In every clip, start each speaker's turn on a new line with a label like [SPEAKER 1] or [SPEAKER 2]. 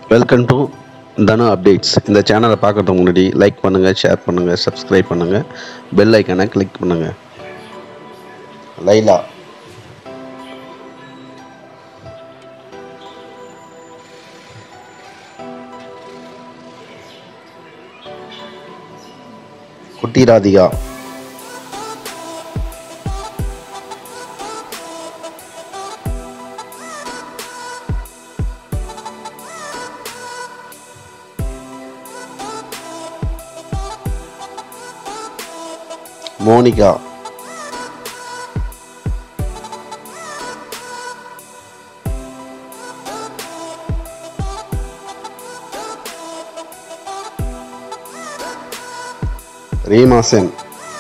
[SPEAKER 1] welcome to தனு updates இந்த சேனலை பார்க்கறதுக்கு முன்னாடி லைக் பண்ணுங்கள் ஷேர் பண்ணுங்கள் சப்ஸ்கிரைப் பண்ணுங்கள் பெல் ஐக்கனை கிளிக் பண்ணுங்கள் லைலா குட்டி ராதிகா மோனிகா ரீமா சென்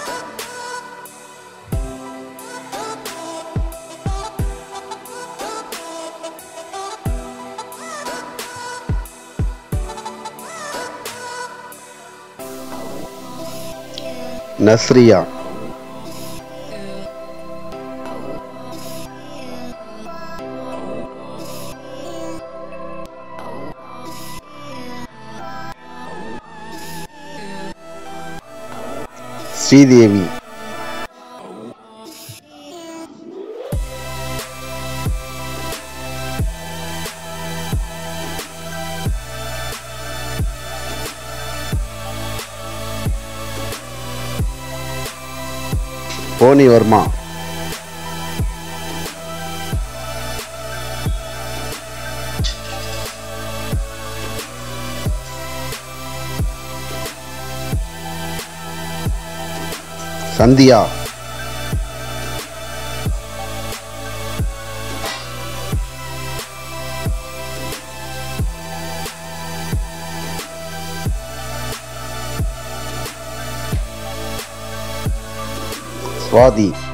[SPEAKER 1] நஸ்ரியா ஸ்ரீதேவி போனி வர்மா சந்தியா சுவாதி